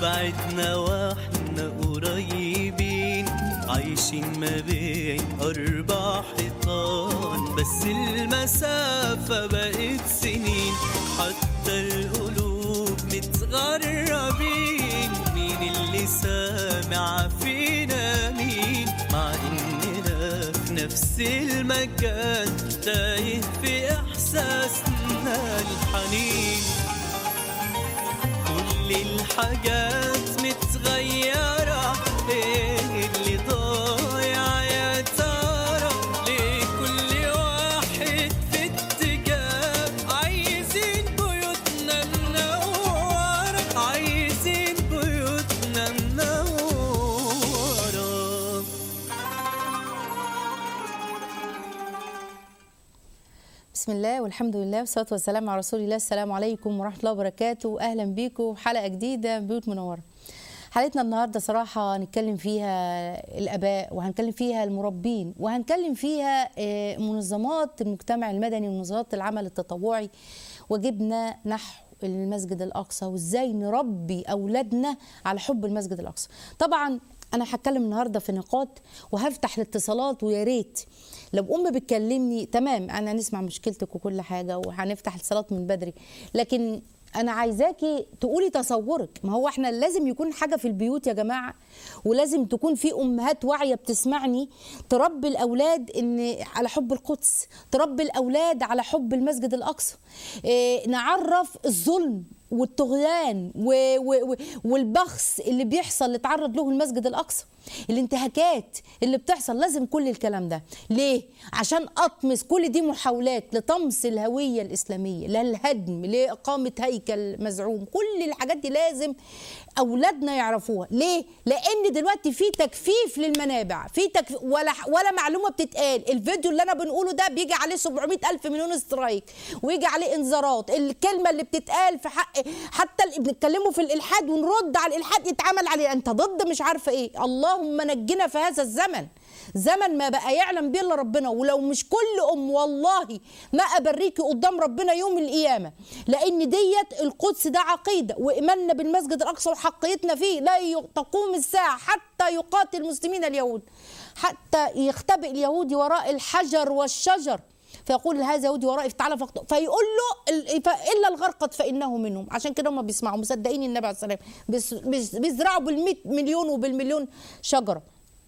بعدنا واحنا قريبين عايشين ما بين أربع حيطان بس المسافة بقت سنين حتى القلوب متغربين مين اللي سامع فينا مين مع إننا في نفس المكان تايه في إحساسنا الحنين كل الحاجات متغيرة ايه اللي ضايع يا ترى ليه كل واحد في اتجاه عايزين بيوتنا منورة عايزين بيوتنا منورة بسم الله والحمد لله والصلاة والسلام على رسول الله السلام عليكم ورحمة الله وبركاته أهلا بيكم في حلقة جديدة من بيوت منورة حلقتنا النهاردة صراحة هنتكلم فيها الآباء وهنتكلم فيها المربين وهنتكلم فيها آه، منظمات المجتمع المدني ومنظمات العمل التطوعي وجبنا نحو المسجد الأقصى وإزاي نربي أولادنا على حب المسجد الأقصى طبعا انا هتكلم النهارده في نقاط وهفتح الاتصالات ويا ريت لو ام بتكلمني تمام انا نسمع مشكلتك وكل حاجه وهنفتح الاتصالات من بدري لكن انا عايزاكي تقولي تصورك ما هو احنا لازم يكون حاجه في البيوت يا جماعه ولازم تكون في امهات واعيه بتسمعني تربي الاولاد ان على حب القدس تربي الاولاد على حب المسجد الاقصى إيه نعرف الظلم والطغيان و... و... و... والبخس اللي بيحصل اللي تعرض له المسجد الاقصى الانتهاكات اللي بتحصل لازم كل الكلام ده ليه عشان اطمس كل دي محاولات لطمس الهويه الاسلاميه للهدم لاقامه هيكل مزعوم كل الحاجات دي لازم اولادنا يعرفوها ليه لان دلوقتي في تكفيف للمنابع في تكفيف ولا ولا معلومه بتتقال الفيديو اللي انا بنقوله ده بيجي عليه 700 الف مليون سترايك ويجي عليه انذارات الكلمه اللي بتتقال في حق حتى اللي بنتكلموا في الالحاد ونرد على الالحاد يتعمل عليه انت ضد مش عارفه ايه اللهم نجنا في هذا الزمن زمن ما بقى يعلم بيه الا ربنا ولو مش كل ام والله ما ابريكي قدام ربنا يوم القيامه لان ديت القدس ده عقيده وايماننا بالمسجد الاقصى وحقيتنا فيه لا ي- تقوم الساعه حتى يقاتل المسلمين اليهود حتى يختبئ اليهودي وراء الحجر والشجر فيقول هذا يهودي ورائي تعالى فقط فيقول له ال- ف- الا الغرقد فانه منهم عشان كده هم بيسمعوا مصدقين النبي عليه الصلاه والسلام بيس- بيس- بيزرعوا بال مليون وبالمليون شجره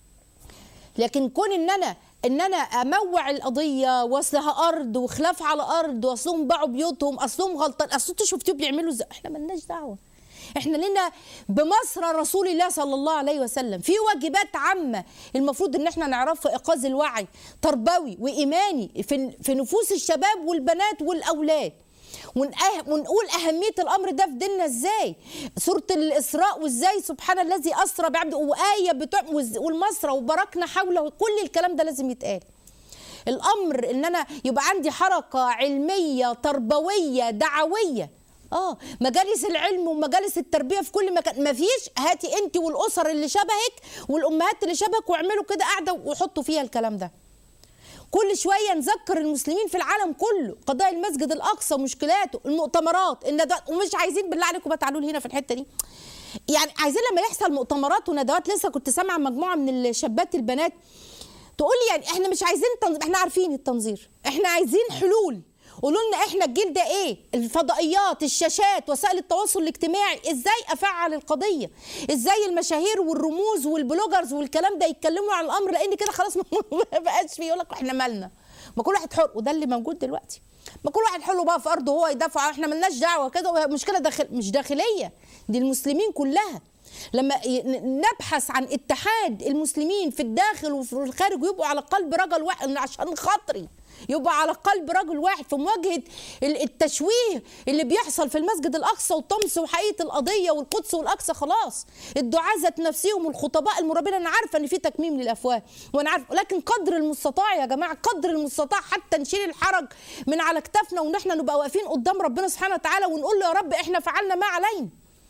لكن كون ان انا ان انا اموع القضيه واصلها ارض وخلاف على ارض واصلهم باعوا بيوتهم اصلهم غلطان اصل انتوا شفتوا بيعملوا ازاي احنا ملناش دعوه احنا لنا بمصر رسول الله صلى الله عليه وسلم في واجبات عامه المفروض ان احنا نعرفها ايقاظ الوعي تربوي وايماني في في نفوس الشباب والبنات والاولاد ونأه- ونقول أهمية الأمر ده في ديننا إزاي سورة الإسراء وإزاي سبحان الذي أسرى بعبده وآية بتوع وز- والمسرى وباركنا حوله كل الكلام ده لازم يتقال الأمر إن أنا يبقى عندي حركة علمية تربوية دعوية اه مجالس العلم ومجالس التربيه في كل مكان مفيش هاتي انت والاسر اللي شبهك والامهات اللي شبهك واعملوا كده قاعده وحطوا فيها الكلام ده كل شويه نذكر المسلمين في العالم كله قضايا المسجد الاقصى مشكلاته المؤتمرات الندوات ومش عايزين بالله عليكم بقى تعالوا لي هنا في الحته دي يعني عايزين لما يحصل مؤتمرات وندوات لسه كنت سامعه مجموعه من الشابات البنات تقول لي يعني احنا مش عايزين تنظير احنا عارفين التنظير احنا عايزين حلول قولوا لنا احنا الجيل ده ايه الفضائيات الشاشات وسائل التواصل الاجتماعي ازاي افعل القضيه ازاي المشاهير والرموز والبلوجرز والكلام ده يتكلموا عن الامر لان كده خلاص ما بقاش فيه يقول لك احنا مالنا ما كل واحد حر وده اللي موجود دلوقتي ما كل واحد حلو بقى في ارضه هو يدافع احنا ملناش دعوه كده مشكله داخل مش داخليه دي المسلمين كلها لما ي- ن- نبحث عن اتحاد المسلمين في الداخل وفي الخارج ويبقوا على قلب رجل واحد عشان خاطري يبقى على قلب رجل واحد في مواجهه ال- التشويه اللي بيحصل في المسجد الاقصى وطمس وحقيقه القضيه والقدس والاقصى خلاص الدعاة ذات نفسهم والخطباء المرابين انا عارفه ان في تكميم للافواه وانا عارفه لكن قدر المستطاع يا جماعه قدر المستطاع حتى نشيل الحرج من على كتافنا وان احنا نبقى واقفين قدام ربنا سبحانه وتعالى ونقول له يا رب احنا فعلنا ما علينا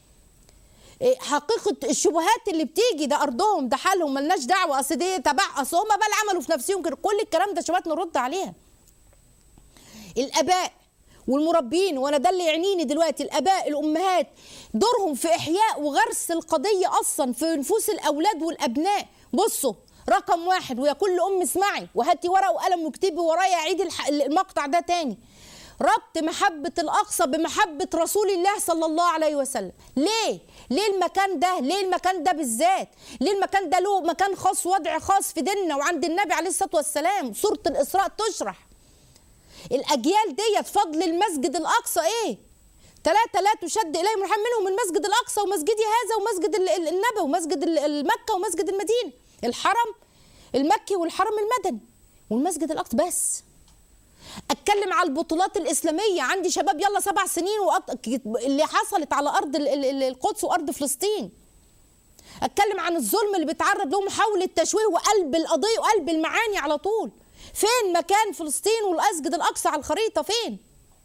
إيه حقيقه الشبهات اللي بتيجي ده ارضهم ده حالهم ملناش دعوه اصل دي تبع اصل هم بقى اللي عملوا في نفسهم كده كل الكلام ده شبهات نرد عليها الاباء والمربين وانا ده اللي يعنيني دلوقتي الاباء الامهات دورهم في احياء وغرس القضيه اصلا في نفوس الاولاد والابناء بصوا رقم واحد ويا كل ام اسمعي وهاتي ورقه وقلم واكتبي ورايا عيد الح- المقطع ده تاني ربط محبة الأقصى بمحبة رسول الله صلى الله عليه وسلم ليه؟ ليه المكان ده؟ ليه المكان ده بالذات؟ ليه المكان ده له مكان خاص وضع خاص في ديننا وعند النبي عليه الصلاة والسلام سورة الإسراء تشرح الأجيال ديت فضل المسجد الأقصى إيه؟ ثلاثة لا تشد إليهم الرحم منهم المسجد الأقصى ومسجدي هذا ومسجد ال- ال- النبي ومسجد ال- المكة ومسجد المدينة الحرم المكي والحرم المدني والمسجد الأقصى بس اتكلم على البطولات الاسلاميه عندي شباب يلا سبع سنين وأك... اللي حصلت على ارض ال- ال- ال- القدس وارض فلسطين اتكلم عن الظلم اللي بيتعرض له محاوله تشويه وقلب القضيه وقلب المعاني على طول فين مكان فلسطين والمسجد الاقصى على الخريطه فين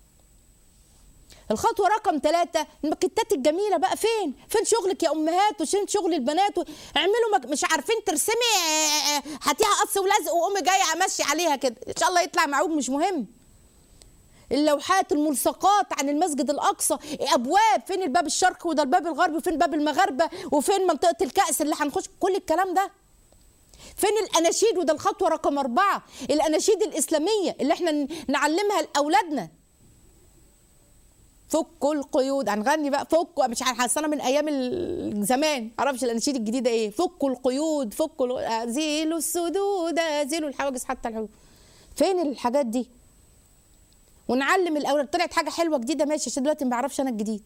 الخطوة رقم ثلاثة المكتات الجميلة بقى فين؟ فين شغلك يا أمهات وفين شغل البنات و... اعملوا مك... مش عارفين ترسمي آه، آه، هاتيها قص ولزق وقومي جاية أمشي عليها كده إن شاء الله يطلع معوج مش مهم اللوحات الملصقات عن المسجد الأقصى أبواب فين الباب الشرقي وده الباب الغربي وفين باب المغاربة وفين منطقة الكأس اللي هنخش كل الكلام ده فين الأناشيد وده الخطوة رقم أربعة الأناشيد الإسلامية اللي احنا ن- نعلمها لأولادنا فكوا القيود هنغني بقى فكوا مش عارفه أصل انا من ايام ال- زمان معرفش الاناشيد الجديده ايه فكوا القيود فكوا ال- زيلوا السدود زيلوا الحواجز حتى الحدود فين الحاجات دي ونعلم الاولاد طلعت حاجه حلوه جديده ماشي عشان دلوقتي ما بعرفش انا الجديد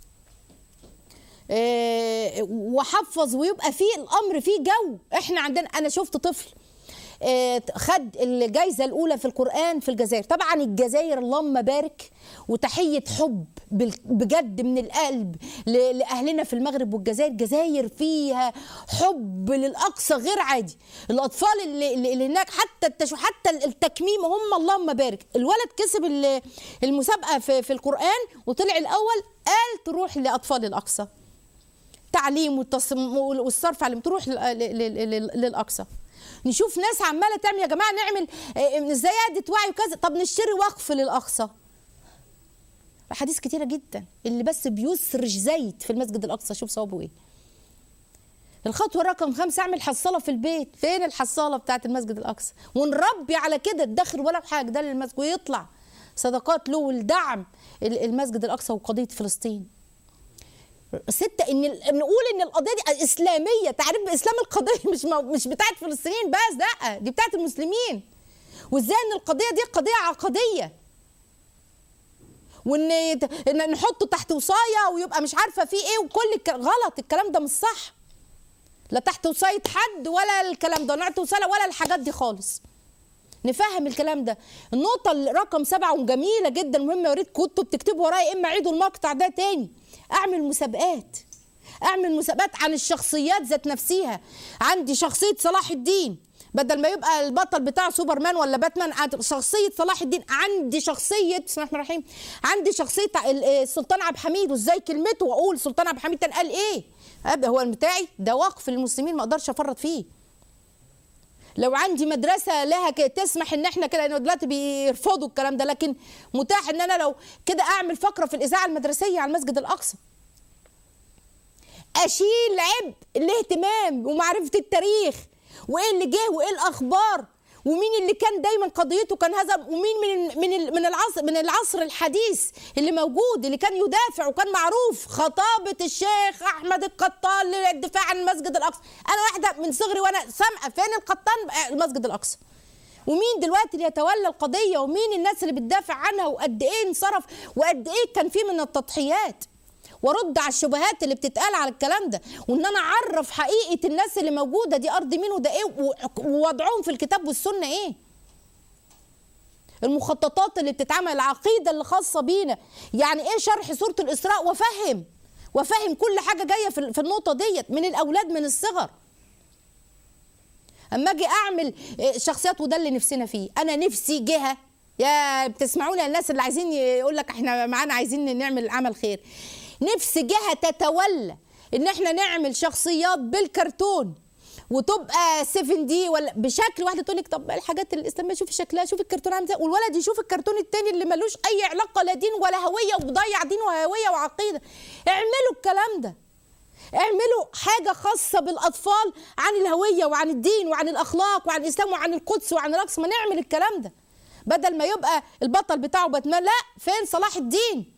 آه، وحفظ ويبقى فيه الامر فيه جو احنا عندنا انا شفت طفل آه، خد الجائزه الاولى في القران في الجزائر طبعا الجزائر اللهم بارك وتحيه حب بال- بجد من القلب ل- لاهلنا في المغرب والجزائر جزائر فيها حب للاقصى غير عادي الاطفال اللي, اللي اللي هناك حتى التشو حتى التكميم هم اللهم بارك الولد كسب ال- المسابقه في, في القران وطلع الاول قال تروح لاطفال الاقصى تعليم والتصم والصرف عليهم تروح لل- لل- لل- للاقصى نشوف ناس عماله تعمل يا جماعه نعمل آه، زياده وعي وكذا طب نشتري وقف للاقصى احاديث كتيره جدا اللي بس بيسرج زيت في المسجد الاقصى شوف ثوابه ايه الخطوه رقم خمسة اعمل حصاله في البيت فين الحصاله بتاعت المسجد الاقصى ونربي على كده تدخر ولا حاجه ده للمسجد ويطلع صدقات له والدعم ال- المسجد الاقصى وقضيه فلسطين ستة ان ال- نقول ان القضيه دي اسلاميه تعريف باسلام القضيه مش مو- مش بتاعت فلسطينيين بس لا دي بتاعت المسلمين وازاي ان القضيه دي قضيه عقديه وان يت- ان نحطه تحت وصايه ويبقى مش عارفه فيه ايه وكل الك... غلط الكلام ده مش صح لا تحت وصايه حد ولا الكلام ده نعت وصايه ولا الحاجات دي خالص نفهم الكلام ده النقطة اللي رقم سبعة وجميلة جدا مهمة يا ريت كنتوا بتكتبوا ورايا اما عيدوا المقطع ده تاني اعمل مسابقات اعمل مسابقات عن الشخصيات ذات نفسها عندي شخصية صلاح الدين بدل ما يبقى البطل بتاع سوبرمان ولا باتمان عند- شخصية صلاح الدين عندي شخصية بسم الله الرحمن الرحيم عندي شخصية ال- السلطان عبد الحميد وازاي كلمته واقول سلطان عبد الحميد كان قال ايه أبقى هو بتاعي ده وقف للمسلمين ما اقدرش افرط فيه لو عندي مدرسه لها كده تسمح ان احنا كده لانه دلوقتي بيرفضوا الكلام ده لكن متاح ان انا لو كده اعمل فقره في الاذاعه المدرسيه على المسجد الاقصى اشيل عبء الاهتمام ومعرفه التاريخ وايه اللي جه وايه الاخبار ومين اللي كان دايما قضيته كان هذا ومين من من ال- من العصر من العصر الحديث اللي موجود اللي كان يدافع وكان معروف خطابه الشيخ احمد القطان للدفاع عن المسجد الاقصى انا واحده من صغري وانا سامعه فين القطان آه، المسجد الاقصى ومين دلوقتي اللي يتولى القضيه ومين الناس اللي بتدافع عنها وقد ايه انصرف وقد ايه كان في من التضحيات وارد على الشبهات اللي بتتقال على الكلام ده وان انا اعرف حقيقه الناس اللي موجوده دي ارض مين وده ايه و- ووضعهم في الكتاب والسنه ايه المخططات اللي بتتعمل العقيده اللي خاصه بينا يعني ايه شرح سوره الاسراء وافهم وافهم كل حاجه جايه في في النقطه ديت من الاولاد من الصغر اما اجي اعمل إيه، شخصيات وده اللي نفسنا فيه انا نفسي جهه يا بتسمعونا الناس اللي عايزين يقول لك احنا معانا عايزين نعمل عمل خير نفس جهه تتولى ان احنا نعمل شخصيات بالكرتون وتبقى 7 دي ولا بشكل واحده تقول لك طب الحاجات الاسلاميه شوفي شكلها شوفي الكرتون عامل ازاي والولد يشوف الكرتون التاني اللي ملوش اي علاقه لا دين ولا هويه وبضيع دين وهويه وعقيده اعملوا الكلام ده اعملوا حاجة خاصة بالأطفال عن الهوية وعن الدين وعن الأخلاق وعن الإسلام وعن القدس وعن الأقصى ما نعمل الكلام ده بدل ما يبقى البطل بتاعه باتمان لا فين صلاح الدين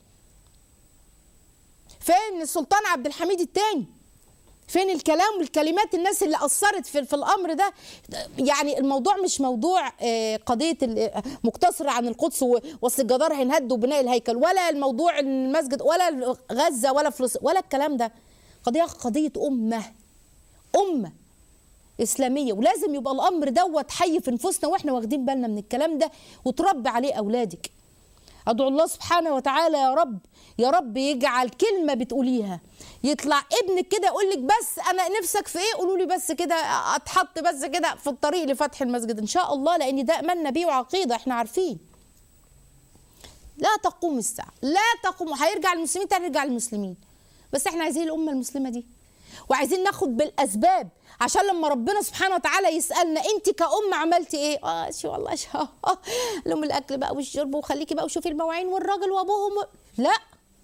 فين السلطان عبد الحميد الثاني فين الكلام والكلمات الناس اللي اثرت في, في الامر ده يعني الموضوع مش موضوع آه، قضيه ال- مقتصره عن القدس و- واصل الجدار هينهد وبناء الهيكل ولا الموضوع المسجد ولا غزه ولا فلسطين ولا الكلام ده قضيه قضيه امه امه اسلاميه ولازم يبقى الامر دوت حي في نفوسنا واحنا واخدين بالنا من الكلام ده وتربي عليه اولادك ادعو الله سبحانه وتعالى يا رب يا رب يجعل كلمه بتقوليها يطلع ابنك كده يقول لك بس انا نفسك في ايه قولوا لي بس كده اتحط بس كده في الطريق لفتح المسجد ان شاء الله لان ده املنا بيه وعقيده احنا عارفين لا تقوم الساعه لا تقوم هيرجع المسلمين تاني يرجع المسلمين بس احنا عايزين الامه المسلمه دي وعايزين ناخد بالاسباب عشان لما ربنا سبحانه وتعالى يسالنا انت كأم عملتي ايه اه شو والله شو لهم الاكل بقى والشرب وخليكي بقى وشوفي المواعين والراجل وابوهم لا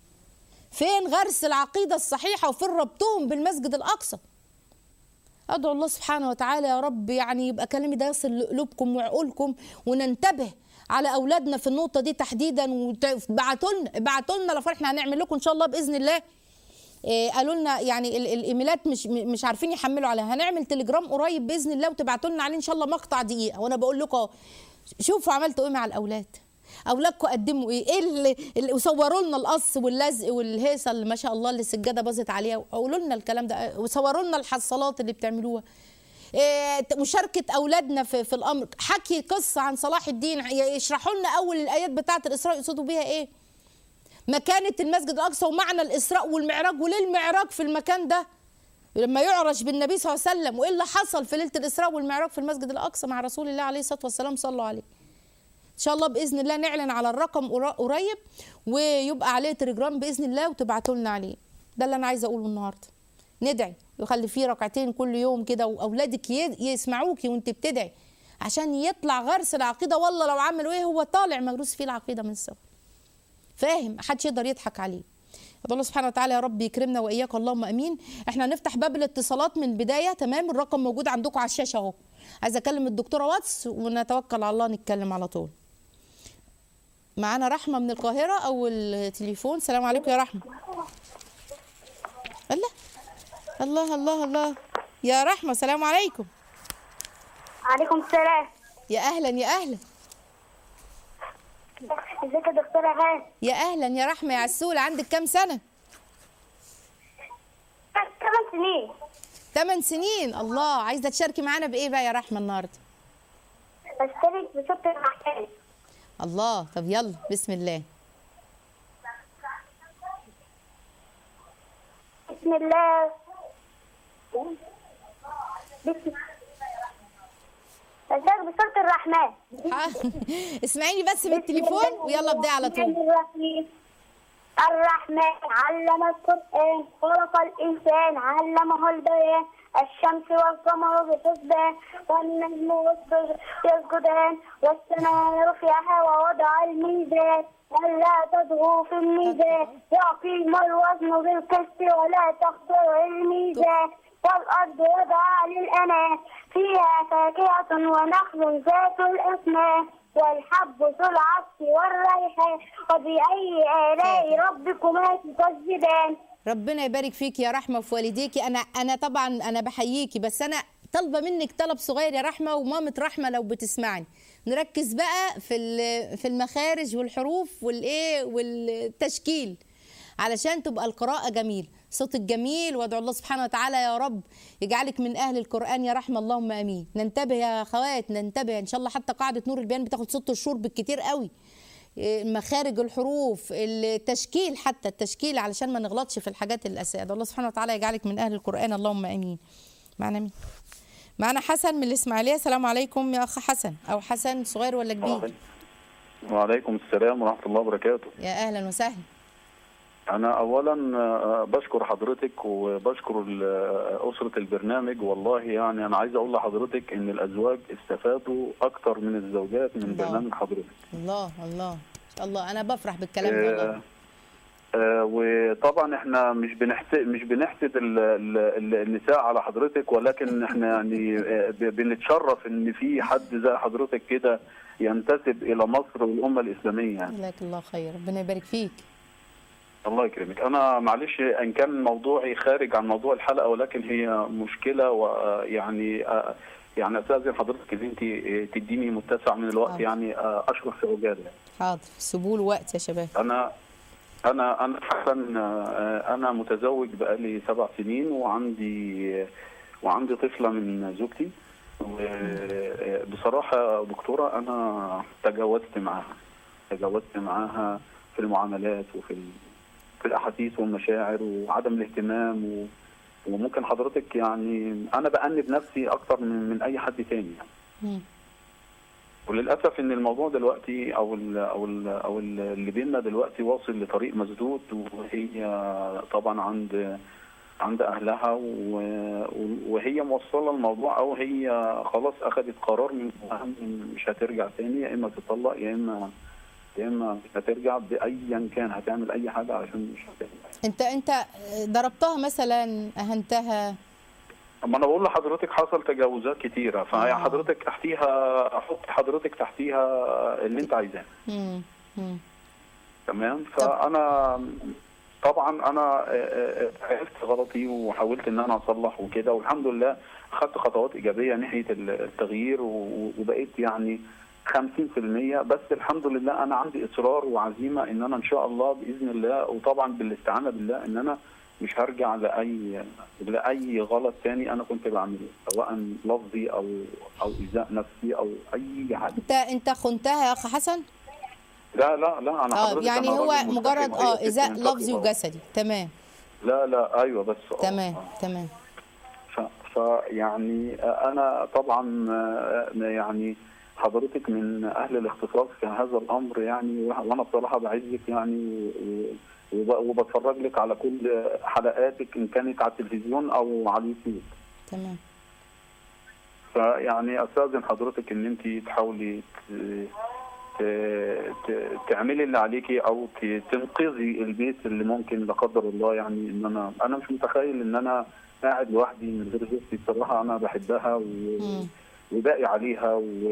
فين غرس العقيده الصحيحه وفين ربطهم بالمسجد الاقصى ادعو الله سبحانه وتعالى يا رب يعني يبقى كلامي ده يصل لقلوبكم وعقولكم وننتبه على اولادنا في النقطه دي تحديدا وابعتوا لنا ابعتوا لنا لو احنا هنعمل لكم ان شاء الله باذن الله إيه، قالوا لنا يعني ال- الايميلات مش م- مش عارفين يحملوا عليها هنعمل تليجرام قريب باذن الله وتبعتوا لنا عليه ان شاء الله مقطع دقيقه وانا بقول لكم أهو، شوفوا عملتوا ايه مع الاولاد اولادكم قدموا ايه ايه اللي, اللي وصوروا لنا القص واللزق والهيصه اللي ما شاء الله اللي السجاده باظت عليها قولوا لنا الكلام ده وصوروا لنا الحصالات اللي بتعملوها إيه، مشاركة أولادنا في, في الأمر حكي قصة عن صلاح الدين يشرحوا لنا أول الآيات بتاعة الإسراء يقصدوا بيها إيه مكانة المسجد الأقصى ومعنى الإسراء والمعراج وليه المعراج في المكان ده لما يعرج بالنبي صلى الله عليه وسلم وإيه اللي حصل في ليلة الإسراء والمعراج في المسجد الأقصى مع رسول الله عليه الصلاة والسلام صلوا عليه إن شاء الله بإذن الله نعلن على الرقم قر- قريب ويبقى عليه تليجرام بإذن الله وتبعتوا لنا عليه ده اللي أنا عايزة أقوله النهاردة ندعي يخلي فيه ركعتين كل يوم كده وأولادك ي- يسمعوكي وأنت بتدعي عشان يطلع غرس العقيدة والله لو عملوا إيه هو طالع مغروس فيه العقيدة من السوا فاهم محدش يقدر يضحك عليه يا الله سبحانه وتعالى يا رب يكرمنا واياك اللهم امين احنا هنفتح باب الاتصالات من البدايه تمام الرقم موجود عندكم على الشاشه اهو عايزه اكلم الدكتوره واتس ونتوكل على الله نتكلم على طول معانا رحمه من القاهره او التليفون السلام عليكم يا رحمه الله الله الله الله يا رحمه السلام عليكم عليكم السلام يا اهلا يا اهلا ازيك يا دكتورة غاد يا اهلا يا رحمه يا عسول عندك كام سنه ثمان سنين ثمان سنين الله عايزه تشاركي معانا بايه بقى يا رحمه النهارده بشترك بصوت الرحمن الله طب يلا بسم الله بسم الله بسم بشترك بصوت الرحمن ح- اسمعيني بس من التليفون ويلا ابدأي على طول الرحمن الرحيم الرحمن علم القرآن خلق الإنسان علمه البيان الشمس والقمر بحسبان والنجم والشجر يسجدان والسماء رفعها ووضع الميزان ألا تطغوا في الميزان يقيم الوزن بالقسط ولا تخسر الميزان والأرض وضعها للأنام فيها فاكهة ونخل ذات الأثمان والحب ذو العصف والريحان وبأي آلاء ربكما تكذبان ربنا يبارك فيك يا رحمه وفي والديكي انا انا طبعا انا بحييكي بس انا طالبه منك طلب صغير يا رحمه ومامه رحمه لو بتسمعني نركز بقى في ال- في المخارج والحروف والايه والتشكيل علشان تبقى القراءة جميل صوتك جميل وادعو الله سبحانه وتعالى يا رب يجعلك من أهل القرآن يا رحمة اللهم أمين ننتبه يا أخوات ننتبه إن شاء الله حتى قاعدة نور البيان بتاخد ست شهور بالكتير قوي مخارج الحروف التشكيل حتى التشكيل علشان ما نغلطش في الحاجات الأساسية أدعو الله سبحانه وتعالى يجعلك من أهل القرآن اللهم أمين معنا مين معنا حسن من الإسماعيلية السلام عليكم يا أخ حسن أو حسن صغير ولا كبير وعليكم السلام ورحمة الله وبركاته يا أهلا وسهلا أنا أولا آه، بشكر حضرتك وبشكر ال- آه، أسرة البرنامج والله يعني أنا عايز أقول لحضرتك إن الأزواج استفادوا أكتر من الزوجات من الله. برنامج حضرتك الله الله ان شاء الله انا بفرح بالكلام ده آه، والله آه، وطبعا احنا مش بنحسد مش بنحسد ال- ال- ال- النساء على حضرتك ولكن احنا يعني آه، ب- بنتشرف ان في حد زي حضرتك كده ينتسب الى مصر والامه الاسلاميه يعني. جزاك الله خير ربنا يبارك فيك الله يكرمك انا معلش ان كان موضوعي خارج عن موضوع الحلقه ولكن هي مشكله ويعني يعني استاذن حضرتك ان انت تديني متسع من الوقت حاضر. يعني اشرح في عجاله حاضر سيبوا له وقت يا شباب انا انا انا حسن آه، انا متزوج بقالي سبع سنين وعندي وعندي طفله من زوجتي وبصراحه دكتوره انا تجاوزت معاها تجاوزت معاها في المعاملات وفي ال- في الاحاسيس والمشاعر وعدم الاهتمام و وممكن حضرتك يعني انا بأنب نفسي اكتر من من اي حد تاني يعني. مم. وللاسف ان الموضوع دلوقتي او ال او ال او ال اللي بيننا دلوقتي واصل لطريق مسدود وهي طبعا عند عند اهلها و- وهي موصله الموضوع او هي خلاص اخذت قرار من جواها إن مش هترجع تاني يا اما تطلق يا اما يا اما مش هترجع بايا كان هتعمل اي حاجه عشان مش هترجع انت انت ضربتها مثلا اهنتها اما انا بقول لحضرتك حصل تجاوزات كتيره فهي آه. حضرتك تحتيها احط حضرتك تحتيها اللي انت عايزاه مم. مم. تمام فانا طبعا انا آه، آه، عرفت غلطي وحاولت ان انا اصلح وكده والحمد لله اخذت خطوات ايجابيه ناحيه التغيير و- وبقيت يعني 50% بس الحمد لله انا عندي اصرار وعزيمه ان انا ان شاء الله باذن الله وطبعا بالاستعانه بالله ان انا مش هرجع لاي لاي غلط تاني انا كنت بعمله سواء لفظي او او ايذاء نفسي او اي حاجه انت انت خنتها يا اخ حسن لا لا لا انا اه حضرتك يعني أنا هو راجل ملتحي مجرد وهي اه ست ايذاء منتقبة. لفظي وجسدي تمام لا لا ايوه بس آه، تمام آه. تمام ف فيعني انا طبعا آه، يعني حضرتك من اهل الاختصاص في هذا الامر يعني وانا بصراحه بعزك يعني و- وب- وبتفرج لك على كل حلقاتك ان كانت على التلفزيون او على اليوتيوب تمام فيعني استاذن حضرتك ان انت تحاولي ت- ت- ت- تعملي اللي عليكي او ت- تنقذي البيت اللي ممكن لا قدر الله يعني ان انا انا مش متخيل ان انا قاعد لوحدي من غير زوجتي بصراحه انا بحبها و... مم. وباقي عليها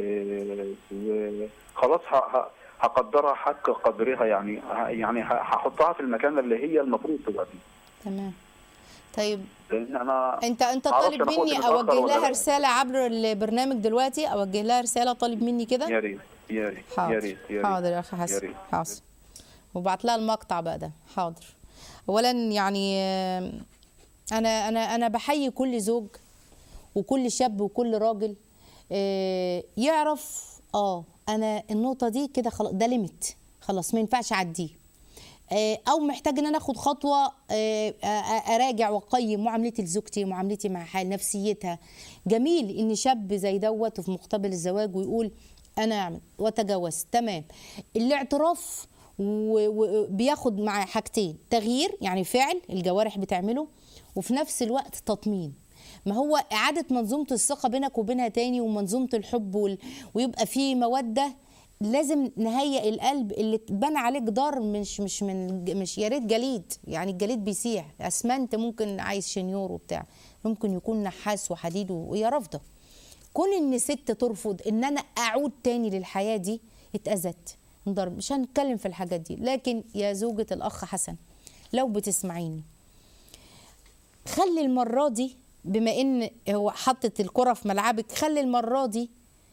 و- وخلاص ه... ه... هقدرها حق قدرها يعني ه- يعني ه- هحطها في المكان اللي هي المفروض تبقى فيه تمام طيب لان انا انت انت معرفش طالب أنا كنت مني متأخر اوجه ولا لها لا. رساله عبر البرنامج دلوقتي اوجه لها رساله طالب مني كده يا ريت يا ريت يا حاضر ريت يا ريت حاضر يا اخي يا حسن ريت. حاضر وبعت لها المقطع بقى ده حاضر اولا يعني آه، انا انا انا بحيي كل زوج وكل شاب وكل راجل آه، يعرف اه انا النقطه دي كده خلاص ده ليميت خلاص ما ينفعش اعديه آه، او محتاج ان انا اخد خطوه آه، آه، اراجع واقيم معاملتي لزوجتي معاملتي مع حال نفسيتها جميل ان شاب زي دوت في مقتبل الزواج ويقول انا اعمل واتجوزت تمام الاعتراف وبياخد مع حاجتين تغيير يعني فعل الجوارح بتعمله وفي نفس الوقت تطمين ما هو إعادة منظومة الثقة بينك وبينها تاني ومنظومة الحب وال... ويبقى فيه مودة لازم نهيئ القلب اللي اتبنى عليه جدار مش مش من مش يا ريت جليد يعني الجليد بيسيح اسمنت ممكن عايز شنيور وبتاع ممكن يكون نحاس وحديد وهي رافضه كون ان ست ترفض ان انا اعود تاني للحياه دي اتاذت انضرب مش هنتكلم في الحاجات دي لكن يا زوجة الاخ حسن لو بتسمعيني خلي المره دي بما ان هو حطت الكره في ملعبك خلي المره دي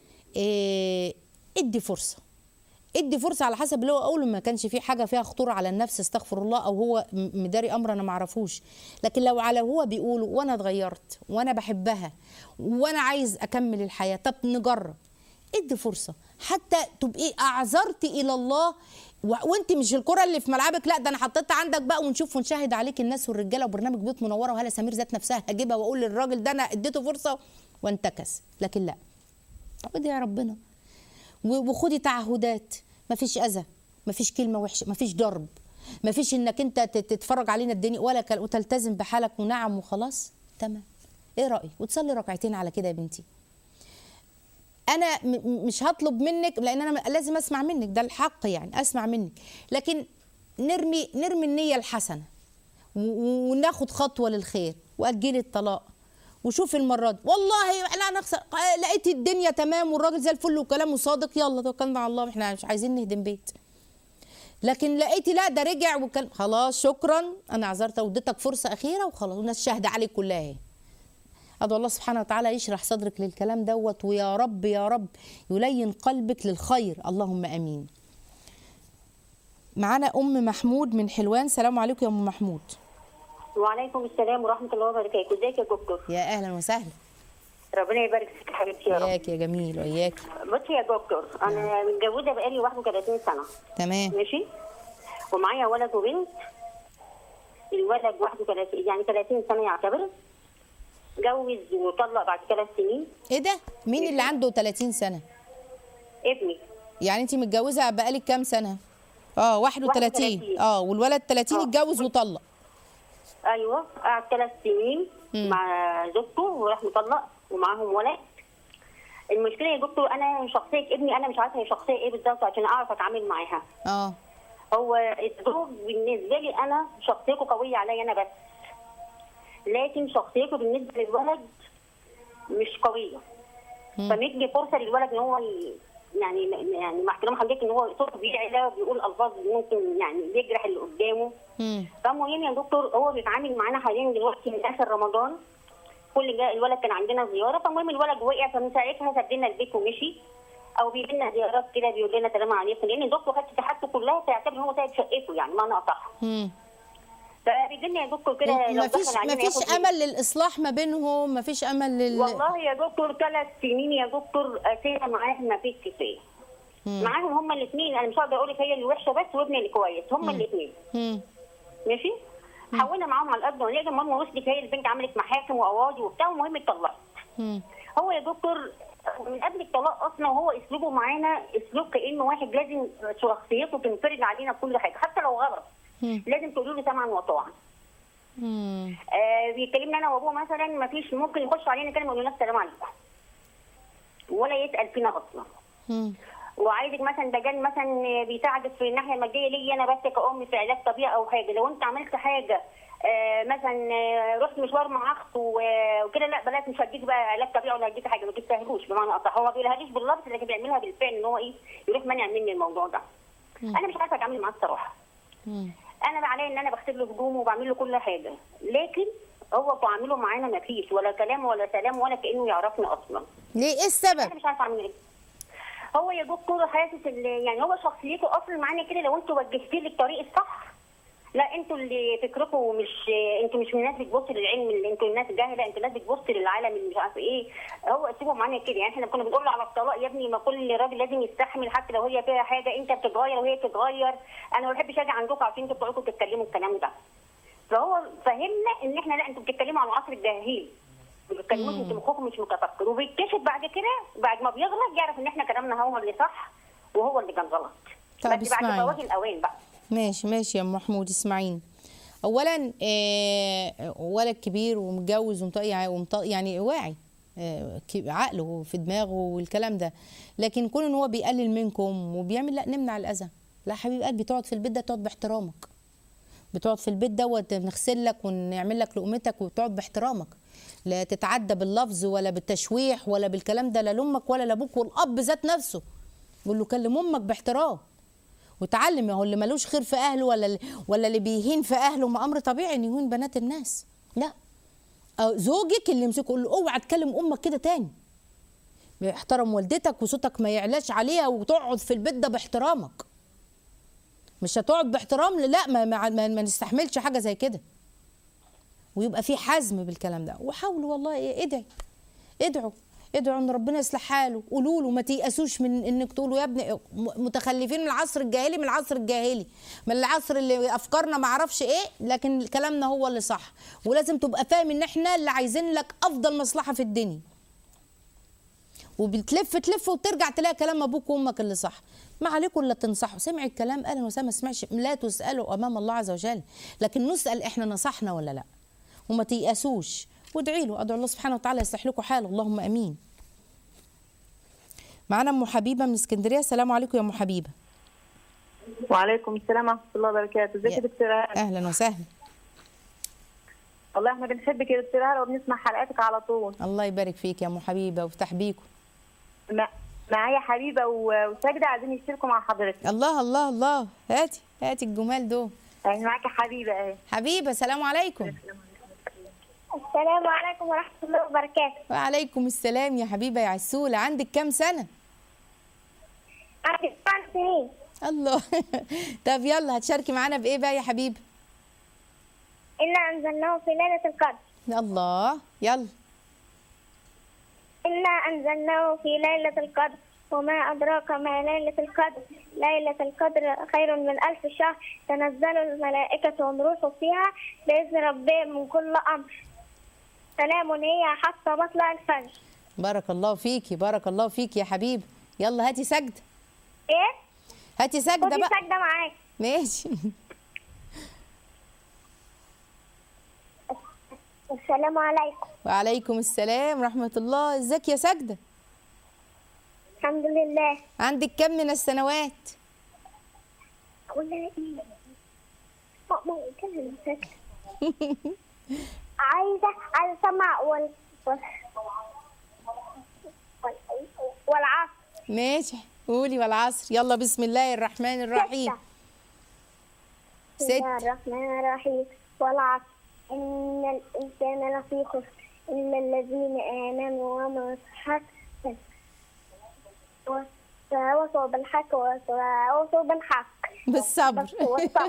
إيه ادي فرصه ادي فرصه على حسب اللي هو اول ما كانش فيه حاجه فيها خطوره على النفس استغفر الله او هو م- مداري امر انا ما اعرفوش لكن لو على هو بيقول وانا اتغيرت وانا بحبها وانا عايز اكمل الحياه طب نجرب ادي فرصه حتى تبقي اعذرتي الى الله و- وانت مش الكره اللي في ملعبك لا ده انا حطيتها عندك بقى ونشوف ونشاهد عليك الناس والرجاله وبرنامج بيوت منوره وهلا سمير ذات نفسها هجيبها واقول للراجل ده انا اديته فرصه وانتكس لكن لا ادعي ربنا و- وخدي تعهدات مفيش اذى مفيش كلمه وحشه مفيش ضرب مفيش انك انت تت- تتفرج علينا الدنيا ولا كل- وتلتزم بحالك ونعم وخلاص تمام ايه رايك وتصلي ركعتين على كده يا بنتي انا م- م- مش هطلب منك لان انا م- لازم اسمع منك ده الحق يعني اسمع منك لكن نرمي نرمي النيه الحسنه و- و- وناخد خطوه للخير واجلي الطلاق وشوف المره دي والله لا نخسر آه، لقيت الدنيا تمام والراجل زي الفل وكلامه صادق يلا توكلنا على الله احنا مش عايزين نهدم بيت لكن لقيتي لا ده رجع وكان خلاص شكرا انا عذرت واديتك فرصه اخيره وخلاص والناس شاهده عليك كلها اهي ادعو الله سبحانه وتعالى يشرح صدرك للكلام دوت ويا رب يا رب يلين قلبك للخير اللهم امين معانا ام محمود من حلوان سلام عليكم يا ام محمود وعليكم السلام ورحمة الله وبركاته، ازيك يا دكتور؟ يا اهلا وسهلا ربنا يبارك فيك يا حبيبتي يا رب. اياك يا جميل واياك بصي يا دكتور أنا متجوزة بقالي 31 سنة تمام ماشي؟ ومعايا ولد وبنت الولد 31 يعني 30 سنة يعتبر جوز وطلق بعد ثلاث سنين ايه ده مين اللي عنده 30 سنه ابني يعني انت متجوزه بقالك كام سنه اه 31 31. اه والولد 30 آه. اتجوز وطلق ايوه قعد ثلاث سنين مم. مع زوجته وراح مطلق ومعاهم ولد المشكله يا دكتور انا شخصيه ابني انا مش عارفه هي شخصيه ايه بالظبط عشان اعرف اتعامل معاها اه هو الزوج بالنسبه لي انا شخصيته قويه عليا انا بس لكن شخصيته بالنسبه للولد مش قويه مم. فمدي فرصه للولد ان هو ي- يعني يعني مع احترام حضرتك ان هو صوته بيعلى وبيقول الفاظ ممكن يعني بيجرح اللي قدامه مم. فالمهم يا دكتور هو بيتعامل معانا حاليا دلوقتي من اخر رمضان كل جا الولد كان عندنا زياره فالمهم الولد وقع فمن ساعتها ساب البيت ومشي او بيجي لنا زيارات كده بيقول لنا سلام عليكم لان الدكتور خدت حاجته كلها تعتبر هو سايب شقته يعني ما اصح مم. فبيجي لنا يا دكتور كده لو مفيش دخل علينا مفيش ياخد- امل للاصلاح ما بينهم مفيش امل لل والله يا دكتور ثلاث سنين يا دكتور اساسا معاه ما فيش كفايه مم. معاهم هما الاثنين انا مش هقدر اقول لك هي اللي وحشه بس وابني اللي كويس هما الاثنين مم. ماشي حولنا معاهم على الارض ونيجي ماما وصلت هي البنت عملت محاكم وقواضي وبتاع المهم اتطلقت مم. هو يا دكتور من قبل الطلاق اصلا وهو اسلوبه معانا اسلوب كانه واحد لازم شخصيته تنفرد علينا في كل حاجه حتى لو غلط مم. لازم تقولوا له سمعا وطاعا مم. آه بيكلمنا انا وابوه مثلا ما فيش ممكن يخش علينا كلمه يقول لنا السلام عليكم ولا يسال فينا اصلا مم. وعايزك مثلا ده جان مثلا بيساعدك في الناحيه الماديه ليا انا بس كأم في علاج طبيعي او حاجه لو انت عملت حاجه آه مثلا آه، رحت مشوار مع اخته و- وكده لا بلاش مش هديك بقى علاج طبيعي ولا هديك حاجه ما تستاهلوش بمعنى اصح هو ما بيقولهاليش باللفظ لكن بيعملها بالفعل ان هو ايه يروح مانع مني الموضوع ده انا مش عارفه اتعامل معاه الصراحه مم. انا بقى عليا ان انا بغسل له هدومه وبعمل له كل حاجه لكن هو تعامله معانا ما فيش ولا كلام ولا سلام ولا كانه يعرفنا اصلا ليه ايه انا السبب مش عارفه اعمل ايه هو يا دكتور حاسس ان يعني هو شخصيته اصلا معانا كده لو انتوا وجهتيه للطريق الصح لا انتوا اللي فكركم مش انتوا مش من الناس بتبصوا للعلم اللي انتوا الناس الجاهله انتوا الناس بتبصوا للعالم اللي مش عارف ايه هو اسلوبه معانا كده يعني احنا كنا بنقول له على الطلاق يا ابني ما كل راجل لازم يستحمل حتى لو هي فيها حاجه انت بتتغير وهي بتتغير انا ما بحبش اجي عندكم عشان انتوا بتقعدوا تتكلموا الكلام ده فهو فهمنا ان احنا لا انتوا بتتكلموا عن العصر الجاهلي ما بتتكلموش انتوا مخكم مش متفكر وبيكتشف بعد كده بعد ما بيغلط يعرف ان احنا كلامنا هو اللي صح وهو اللي كان غلط طب بس بعد اسمعي. فوات الاوان بقى ماشي ماشي يا ام محمود اسمعيني اولا آه، ولد كبير ومتجوز ومط- يعني ومط- يعني واعي آه، ك- عقله في دماغه والكلام ده لكن كون ان هو بيقلل منكم وبيعمل لا نمنع الاذى لا حبيب قلبي تقعد في البيت ده تقعد باحترامك بتقعد في البيت دوت نغسل لك ونعمل لك لقمتك وتقعد باحترامك لا تتعدى باللفظ ولا بالتشويح ولا بالكلام ده لا لامك ولا لابوك والاب ذات نفسه يقول له كلم امك باحترام وتعلم هو اللي ملوش خير في اهله ولا ولا اللي بيهين في اهله ما امر طبيعي ان يهين بنات الناس لا أو زوجك اللي يمسكه يقول له اوعى تكلم امك كده تاني احترم والدتك وصوتك ما يعلاش عليها وتقعد في البيت ده باحترامك مش هتقعد باحترام لا ما, ما, ما, ما نستحملش حاجه زي كده ويبقى في حزم بالكلام ده وحاولوا والله إيه، ادعي ادعوا ادعوا ان ربنا يصلح حاله قولوا له ما تيأسوش من انك تقولوا يا ابني م- متخلفين من العصر الجاهلي من العصر الجاهلي من العصر اللي افكارنا ما اعرفش ايه لكن كلامنا هو اللي صح ولازم تبقى فاهم ان احنا اللي عايزين لك افضل مصلحه في الدنيا وبتلف تلف وترجع تلاقي كلام ابوك وامك اللي صح ما عليكم الا تنصحوا سمع الكلام اهلا وسهلا ما سمعش لا تسالوا امام الله عز وجل لكن نسال احنا نصحنا ولا لا وما تيأسوش وادعي له ادعو الله سبحانه وتعالى يصلح لكم حال اللهم امين معانا ام حبيبه من اسكندريه السلام عليكم يا ام حبيبه وعليكم السلام ورحمة الله وبركاته، ازيك يا- يا دكتورة هالة؟ اهلا وسهلا والله احنا بنحبك يا دكتورة هالة وبنسمع حلقاتك على طول، الله يبارك فيك يا ام حبيبه ويفتح بيكم مع- معايا حبيبة و- وساجدة عايزين يشتركوا مع حضرتك، الله الله الله هاتي هاتي الجمال دول يعني معاكي حبيبة اهي. حبيبه سلام عليكم السلام عليكم ورحمة الله وبركاته وعليكم السلام يا حبيبه يا عسوله عندك كام سنه عندي تسع سنين الله طب يلا هتشاركي معانا بايه بقى يا حبيبه إنا أنزلناه في ليلة القدر الله يلا إنا أنزلناه في ليلة القدر وما أدراك ما ليلة القدر ليلة القدر خير من ألف شهر تنزل الملائكة والروح فيها بإذن ربهم من كل أمر سلام هي حتى مطلع الفجر بارك الله فيكي بارك الله فيكي يا حبيبه يلا هاتي سجده إيه؟ هاتي سجده خدي بقى سجدة معاك ماشي السلام عليكم وعليكم السلام ورحمه الله ازيك يا سجده الحمد لله عندك كم من السنوات أقول لها إيه؟ ماما كلمة سجدة عايزة عايزة أسمع وال وال وال- والعصر ماشي قولي والعصر يلا بسم الله الرحمن الرحيم بسم الله ست الرحمن الرحيم والعصر إن الإنسان لفي خسر إلا الذين آمنوا وعملوا الصالحات وتواصوا بالحق وتواصوا بالحق بالصبر والصبر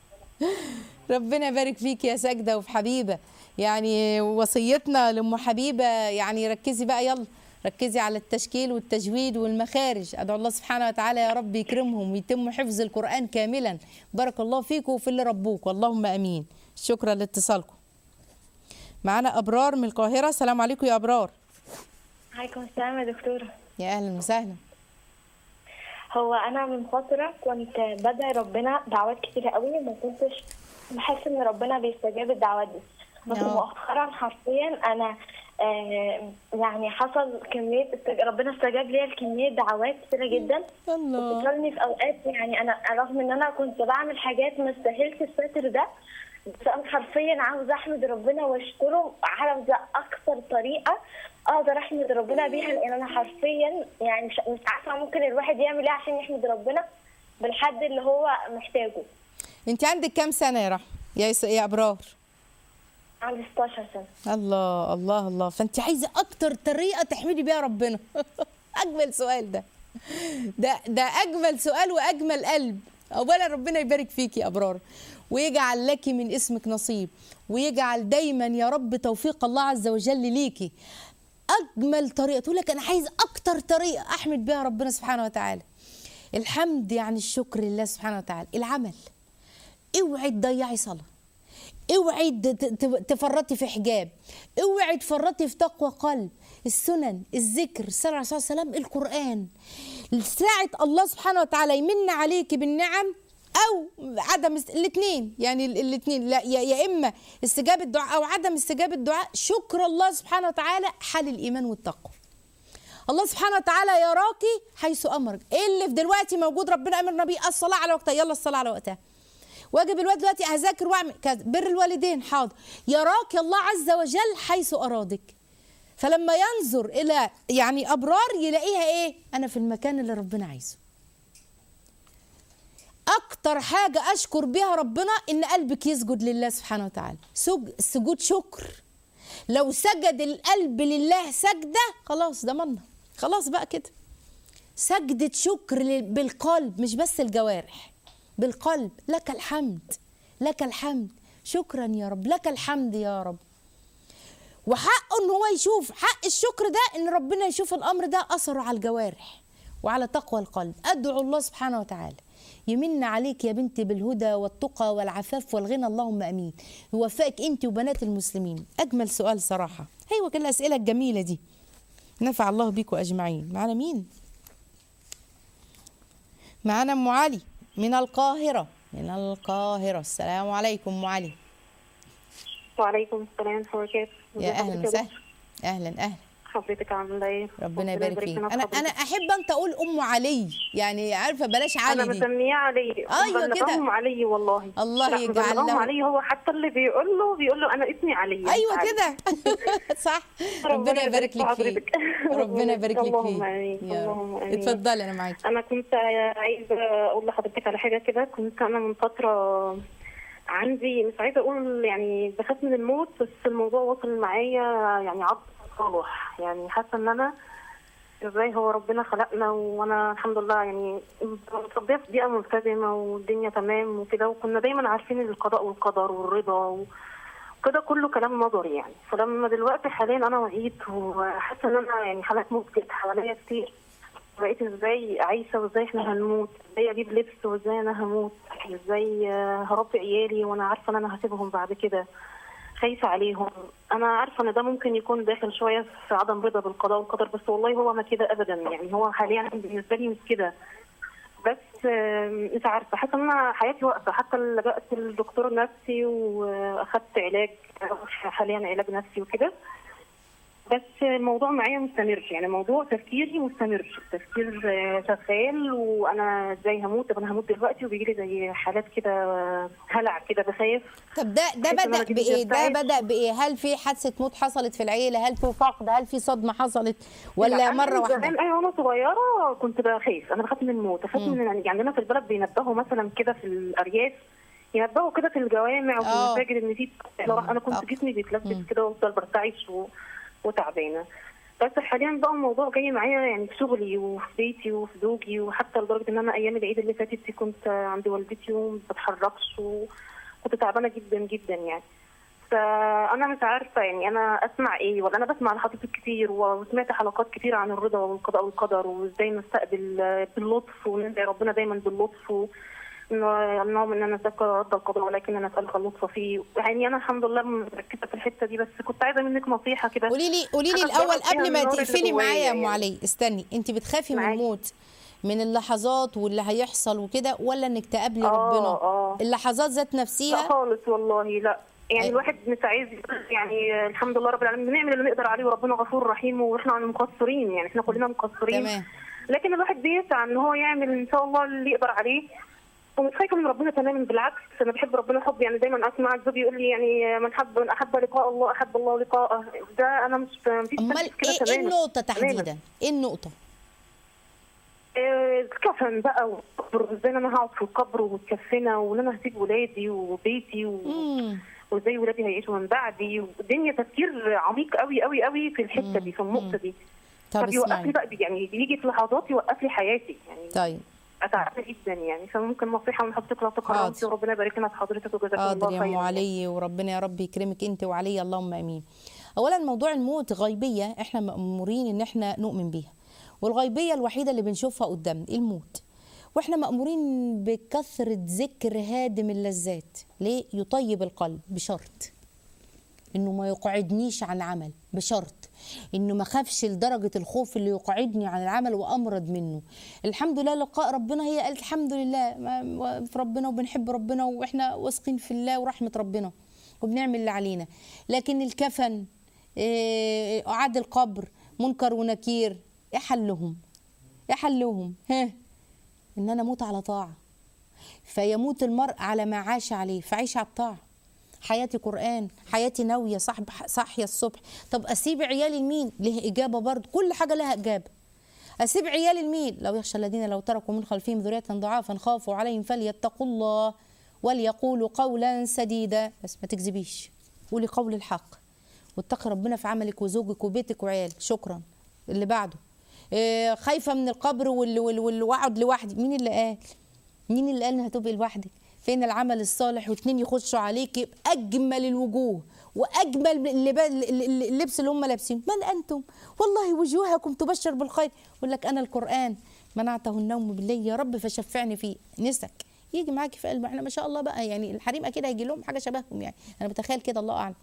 ربنا يبارك فيك يا ساجده وفي حبيبه يعني وصيتنا لام حبيبه يعني ركزي بقى يلا ركزي على التشكيل والتجويد والمخارج ادعو الله سبحانه وتعالى يا رب يكرمهم ويتم حفظ القران كاملا بارك الله فيكم وفي اللي ربوك اللهم امين شكرا لاتصالكم معانا ابرار من القاهره السلام عليكم يا ابرار عليكم السلام يا دكتورة. يا اهلا وسهلا هو أنا من فترة كنت بدعي ربنا دعوات كتيرة قوي وما كنتش بحس إن ربنا بيستجاب الدعوات دي. بس آه. مؤخرا حرفيا أنا آه يعني حصل كمية استج... ربنا استجاب ليا لكمية دعوات كتيرة جدا الله وبتوصلني في اوقات يعني انا رغم ان انا كنت بعمل حاجات ما استاهلش الستر ده بس انا حرفيا عاوزه احمد ربنا واشكره على ده اكثر طريقه اقدر احمد ربنا بيها لان انا حرفيا يعني مش, مش عارفه ممكن الواحد يعمل ايه عشان يحمد ربنا بالحد اللي هو محتاجه انت عندك كام سنه يا رحمه يا يس- يا ابرار عندي 16 سنه الله الله الله فانت عايزه اكتر طريقه تحمدي بيها ربنا اجمل سؤال ده ده ده اجمل سؤال واجمل قلب اولا ربنا يبارك فيك يا ابرار ويجعل لك من اسمك نصيب ويجعل دايما يا رب توفيق الله عز وجل ليكي اجمل طريقه تقول لك انا عايز اكتر طريقه احمد بيها ربنا سبحانه وتعالى الحمد يعني الشكر لله سبحانه وتعالى العمل اوعي تضيعي صلاه اوعي ت- ت- تفرطي في حجاب اوعي تفرطي في تقوى قلب السنن الذكر الصلاه على الرسول صلى الله عليه وسلم القران ساعه الله سبحانه وتعالى يمن عليكي بالنعم او عدم الاثنين يعني الاثنين لا يا يا اما استجابه الدعاء او عدم استجابه الدعاء شكر الله سبحانه وتعالى حال الايمان والتقوى الله سبحانه وتعالى يراكي حيث امرك ايه اللي في دلوقتي موجود ربنا امرنا بيه الصلاه على وقتها يلا الصلاه على وقتها واجب الوقت دلوقتي هذاكر واعمل كذا بر الوالدين حاضر يراك الله عز وجل حيث ارادك فلما ينظر الى يعني ابرار يلاقيها ايه انا في المكان اللي ربنا عايزه اكتر حاجه اشكر بيها ربنا ان قلبك يسجد لله سبحانه وتعالى سج... سجود شكر لو سجد القلب لله سجده خلاص ضمنا خلاص بقى كده سجدة شكر لل- بالقلب مش بس الجوارح بالقلب لك الحمد لك الحمد شكرا يا رب لك الحمد يا رب وحقه ان هو يشوف حق الشكر ده ان ربنا يشوف الامر ده اثره على الجوارح وعلى تقوى القلب ادعو الله سبحانه وتعالى يمن عليك يا بنتي بالهدى والتقى والعفاف والغنى اللهم امين يوفقك انت وبنات المسلمين اجمل سؤال صراحه ايوه كل الاسئله الجميله دي نفع الله بيكم اجمعين معنا مين معانا ام علي من القاهره من القاهره السلام عليكم ام علي وعليكم السلام ورحمة الله وبركاته يا ازي اهلا حضرتك وسهلا اهلا اهلا حضرتك عاملة ايه؟ ربنا يبارك فيك لنا في انا حضرتك. انا احب انت اقول ام علي يعني عارفه بلاش انا علي دي مسميه علي أيوة كده. بلغهم علي والله الله لا، يجعل بلغهم له. علي هو حتى اللي بيقول له بيقول له انا اسمي علي ايوه علي. كده صح ربنا يبارك لك فيك حضرتك. ربنا يبارك لك اللهم فيك آمين. يا اللهم رب. آمين. اتفضلي انا معاكي انا كنت عايزه اقول لحضرتك على حاجه كده كنت انا من فتره عندي مش عايزه اقول يعني بخاف من الموت بس الموضوع وصل معايا يعني عبد صالح يعني حاسه ان انا ازاي هو ربنا خلقنا وانا الحمد لله يعني متربيه في بيئه ملتزمه والدنيا تمام وكده وكنا دايما عارفين القضاء والقدر والرضا و... كده كله كلام نظري يعني فلما دلوقتي حاليا انا وعيت وحاسه ان انا يعني حالات موت جت حواليا كتير بقيت ازاي عايشه وازاي احنا هنموت ازاي اجيب لبس وازاي انا هموت ازاي آه، هربي عيالي وانا عارفه ان انا هسيبهم بعد كده خايفه عليهم انا عارفه ان ده ممكن يكون داخل شويه في عدم رضا بالقضاء والقدر بس والله هو ما كده ابدا يعني هو حاليا بالنسبه لي مش كده بس آه، مش عارفه حاسه ان انا حياتي واقفه حتى لجأت للدكتور نفسي واخدت علاج حاليا علاج نفسي وكده بس الموضوع معايا مستمر يعني موضوع تفكيري مستمر تفكير آه، شغال وانا ازاي هموت طب انا هموت دلوقتي وبيجي لي زي حالات كده آه، هلع كده بخاف طب ده ده بحيث إن بدا أنا أجيب بايه ده الجبتاية. بدا بايه هل في حادثه موت حصلت في العيله هل في فقد هل في صدمه حصلت لا، ولا أنا مره من واحده زمان ايوه وانا صغيره كنت بخاف انا بخاف من الموت اخاف مم. من يعني عندنا في البلد بينبهوا مثلا كده في الارياف ينبهوا كده في الجوامع وفي آه. المساجد ان في لو انا آه. كنت جسمي مم. بيتلبس كده وافضل برتعش و... وتعبانه بس حاليا بقى الموضوع جاي معايا يعني في شغلي وفي بيتي وفي زوجي وحتى لدرجه ان انا ايام العيد اللي فاتت دي كنت عند والدتي وما بتحركش وكنت تعبانه جدا جدا يعني فانا مش عارفه يعني انا اسمع ايه ولا انا بسمع لحضرتك كتير وسمعت حلقات كتير عن الرضا والقضاء والقدر وازاي نستقبل باللطف وندعي ربنا دايما باللطف و- إنه- اللهم ان انا اتذكر رد القضاء ولكن انا اسالك اللطف فيه يعني انا الحمد لله مركزه في الحته دي بس كنت عايزه منك نصيحه كده قولي لي قولي لي حاجة الاول تجرب فيها قبل ما النار اللي تقفلي جوايا معايا يا ام يعني. علي استني انت بتخافي من معاكي. الموت من اللحظات واللي هيحصل وكده ولا انك تقابلي آه، ربنا آه. اللحظات ذات لا نفسها خالص والله لا يعني أيوة. الواحد مش عايز يعني الحمد لله رب العالمين بنعمل اللي نقدر عليه وربنا غفور رحيم واحنا مقصرين يعني احنا كلنا مقصرين تمام لكن الواحد بيسعى ان هو يعمل ان شاء الله اللي يقدر عليه ومش خايفه من ربنا تماما بالعكس انا بحب ربنا حب يعني دايما اسمع زوجي يقول لي يعني من حب من احب لقاء الله احب الله لقاءه ده انا مش مفيش امال تفكير كده ايه ايه تماما. النقطه تماماً. تحديدا ايه النقطه آه، الكفن بقى والقبر ازاي إن انا هقعد في القبر ومتكفنه وان انا هسيب ولادي وبيتي و... مم. وازاي ولادي هيعيشوا من بعدي والدنيا تفكير عميق قوي قوي قوي في الحته دي في النقطه دي طب فبيوقف اسمعي لي بقى يعني بيجي في لحظات يوقف لي حياتي يعني طيب اتعب جدا يعني فممكن نصيحه من حضرتك لو تكرمتي حاضر. وربنا يبارك لنا في حضرتك وجزاك حاضر الله يا ام خيرا علي وربنا يا رب يكرمك انت وعلي اللهم امين اولا موضوع الموت غيبيه احنا مامورين ان احنا نؤمن بيها والغيبيه الوحيده اللي بنشوفها قدامنا الموت واحنا مامورين بكثره ذكر هادم اللذات ليه يطيب القلب بشرط انه ما يقعدنيش عن عمل بشرط انه ما خافش لدرجه الخوف اللي يقعدني عن العمل وامرض منه الحمد لله لقاء ربنا هي قالت الحمد لله ما- في ربنا وبنحب ربنا واحنا واثقين في الله ورحمه ربنا وبنعمل اللي علينا لكن الكفن إيه، قعد القبر منكر ونكير ايه حلهم ايه حلهم ها ان انا اموت على طاعه فيموت المرء على ما عاش عليه فعيش على الطاعه حياتي قرآن حياتي ناوية صح صاحية الصبح طب أسيب عيالي لمين له إجابة برضه كل حاجة لها إجابة أسيب عيالي لمين لو يخشى الذين لو تركوا من خلفهم ذرية ضعافا خافوا عليهم فليتقوا الله وليقولوا قولا سديدا بس ما تكذبيش قولي قول الحق واتقي ربنا في عملك وزوجك وبيتك وعيالك شكرا اللي بعده إيه خايفة من القبر وال- وال- وال- واقعد لوحدي مين اللي قال مين اللي قال إن هتبقي لوحدك فين العمل الصالح واتنين يخشوا عليك باجمل الوجوه واجمل اللبا- اللبس اللي هم لابسينه من انتم والله وجوهكم تبشر بالخير يقول لك انا القران منعته النوم بالليل يا رب فشفعني فيه نسك يجي معاكي في قلبه احنا ما شاء الله بقى يعني الحريم اكيد هيجي لهم حاجه شبههم يعني انا بتخيل كده الله اعلم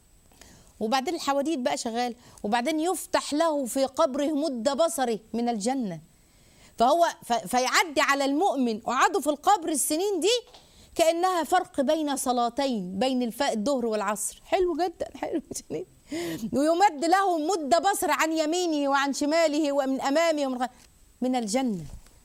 وبعدين الحواديت بقى شغال وبعدين يفتح له في قبره مد بصره من الجنه فهو ف- فيعدي على المؤمن وقعدوا في القبر السنين دي كانها فرق بين صلاتين بين الف- الظهر والعصر حلو جدا حلو جدا ويمد له مد بصر عن يمينه وعن شماله ومن امامه ومن خلفه من الجنه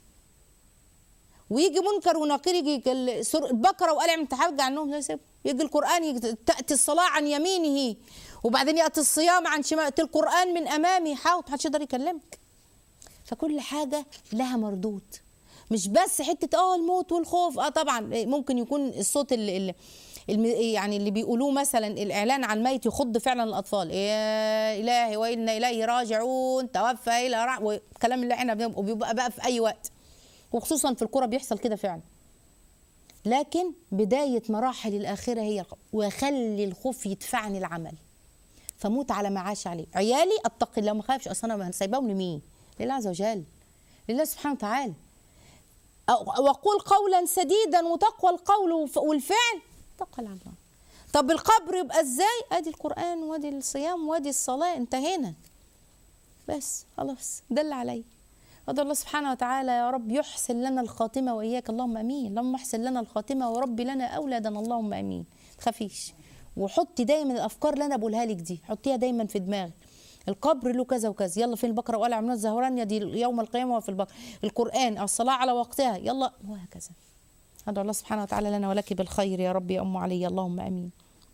ويجي منكر ونكير يجي ال- سور- البقره وقال عم تحرج عنهم لا يسيب يجي القران يجي تاتي الصلاه عن يمينه وبعدين ياتي الصيام عن شماله ياتي القران من امامه حاوط محدش يقدر يكلمك فكل حاجه لها مردود مش بس حته اه الموت والخوف اه طبعا ممكن يكون الصوت اللي, اللي الم- يعني اللي بيقولوه مثلا الاعلان عن الميت يخض فعلا الاطفال يا الهي وانا اليه راجعون توفى الى رع والكلام اللي احنا بنبقى وبيبقى بقى في اي وقت وخصوصا في الكوره بيحصل كده فعلا لكن بدايه مراحل الاخره هي الخوف. وخلي الخوف يدفعني العمل فموت على ما عاش عليه عيالي اتقي الله ما خافش اصلا انا سايباهم لمين لله عز وجل لله سبحانه وتعالى أو- وقول قولا سديدا وتقوى القول وف- والفعل توكل على الله طب القبر يبقى ازاي ادي القران وادي الصيام وادي الصلاه انتهينا بس خلاص ده اللي عليا ادعو الله سبحانه وتعالى يا رب يحسن لنا الخاتمه واياك اللهم امين اللهم احسن لنا الخاتمه ورب لنا اولادنا اللهم امين تخافيش وحطي دايما الافكار اللي انا بقولها لك دي حطيها دايما في دماغك القبر له كذا وكذا يلا في البقره وقال عمران الزهران دي يوم القيامه وفي البقره القران الصلاه على وقتها يلا وهكذا ادعو الله سبحانه وتعالى لنا ولك بالخير يا رب يا ام علي اللهم امين